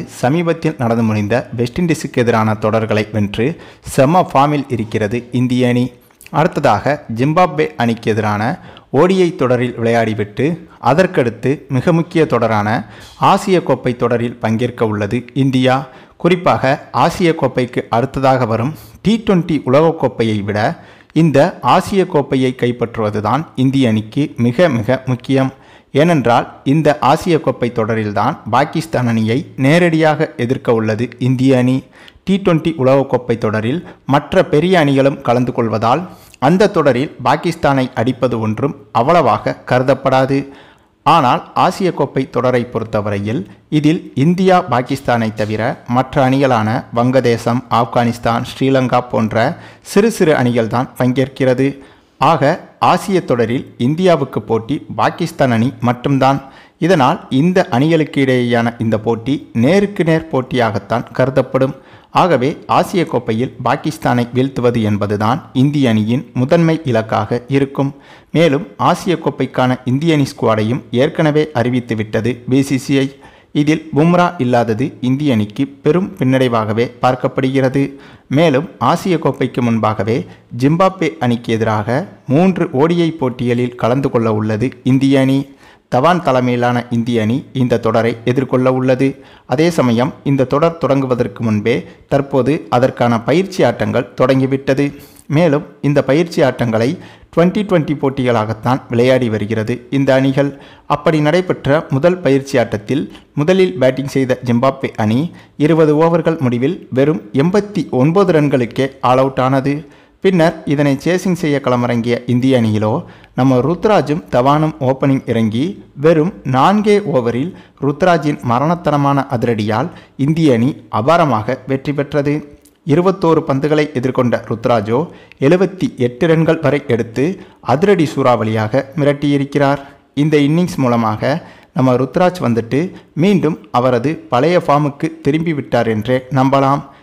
சமீபத்தில் நடந்து முடிந்த வெஸ்ட் இண்டீஸுக்கு எதிரான தொடர்களை வென்று செம ஃபார்மில் இருக்கிறது இந்திய அணி அடுத்ததாக ஜிம்பாப்வே அணிக்கு எதிரான ஓடிஐ தொடரில் விளையாடிவிட்டு அதற்கடுத்து மிக முக்கிய தொடரான ஆசிய கோப்பை தொடரில் பங்கேற்க உள்ளது இந்தியா குறிப்பாக ஆசிய கோப்பைக்கு அடுத்ததாக வரும் டி டுவெண்ட்டி உலகக்கோப்பையை விட இந்த ஆசிய கோப்பையை கைப்பற்றுவதுதான் இந்திய அணிக்கு மிக மிக முக்கியம் ஏனென்றால் இந்த ஆசிய கோப்பை தொடரில்தான் பாகிஸ்தான் அணியை நேரடியாக எதிர்க்க உள்ளது இந்திய அணி டி டுவெண்ட்டி உலகக்கோப்பை தொடரில் மற்ற பெரிய அணிகளும் கலந்து கொள்வதால் அந்த தொடரில் பாகிஸ்தானை அடிப்பது ஒன்றும் அவ்வளவாக கருதப்படாது ஆனால் ஆசிய கோப்பை தொடரை பொறுத்தவரையில் இதில் இந்தியா பாகிஸ்தானை தவிர மற்ற அணிகளான வங்கதேசம் ஆப்கானிஸ்தான் ஸ்ரீலங்கா போன்ற சிறு சிறு அணிகள்தான் பங்கேற்கிறது ஆக ஆசிய தொடரில் இந்தியாவுக்கு போட்டி பாகிஸ்தான் அணி மட்டும்தான் இதனால் இந்த அணிகளுக்கு இடையேயான இந்த போட்டி நேருக்கு நேர் போட்டியாகத்தான் கருதப்படும் ஆகவே ஆசிய கோப்பையில் பாகிஸ்தானை வீழ்த்துவது என்பதுதான் இந்திய அணியின் முதன்மை இலக்காக இருக்கும் மேலும் ஆசிய கோப்பைக்கான இந்திய அணி ஸ்குவாடையும் ஏற்கனவே அறிவித்துவிட்டது பிசிசிஐ இதில் பும்ரா இல்லாதது இந்திய அணிக்கு பெரும் பின்னடைவாகவே பார்க்கப்படுகிறது மேலும் ஆசிய கோப்பைக்கு முன்பாகவே ஜிம்பாப்வே அணிக்கு எதிராக மூன்று ஓடிஐ போட்டிகளில் கலந்து கொள்ள உள்ளது இந்திய அணி தவான் தலைமையிலான இந்திய அணி இந்த தொடரை எதிர்கொள்ள உள்ளது அதே சமயம் இந்த தொடர் தொடங்குவதற்கு முன்பே தற்போது அதற்கான பயிற்சி ஆட்டங்கள் தொடங்கிவிட்டது மேலும் இந்த பயிற்சி ஆட்டங்களை டுவெண்ட்டி டுவெண்ட்டி போட்டிகளாகத்தான் விளையாடி வருகிறது இந்த அணிகள் அப்படி நடைபெற்ற முதல் பயிற்சி ஆட்டத்தில் முதலில் பேட்டிங் செய்த ஜிம்பாப்வே அணி இருபது ஓவர்கள் முடிவில் வெறும் எண்பத்தி ஒன்பது ரன்களுக்கே ஆல் அவுட் ஆனது பின்னர் இதனை சேசிங் செய்ய களமிறங்கிய இந்திய அணியிலோ நம்ம ருத்ராஜும் தவானும் ஓப்பனிங் இறங்கி வெறும் நான்கே ஓவரில் ருத்ராஜின் மரணத்தனமான அதிரடியால் இந்திய அணி அபாரமாக வெற்றி பெற்றது இருபத்தோரு பந்துகளை எதிர்கொண்ட ருத்ராஜோ எழுபத்தி எட்டு ரன்கள் வரை எடுத்து அதிரடி சூறாவளியாக மிரட்டியிருக்கிறார் இந்த இன்னிங்ஸ் மூலமாக நம்ம ருத்ராஜ் வந்துட்டு மீண்டும் அவரது பழைய ஃபார்முக்கு திரும்பி விட்டார் என்றே நம்பலாம்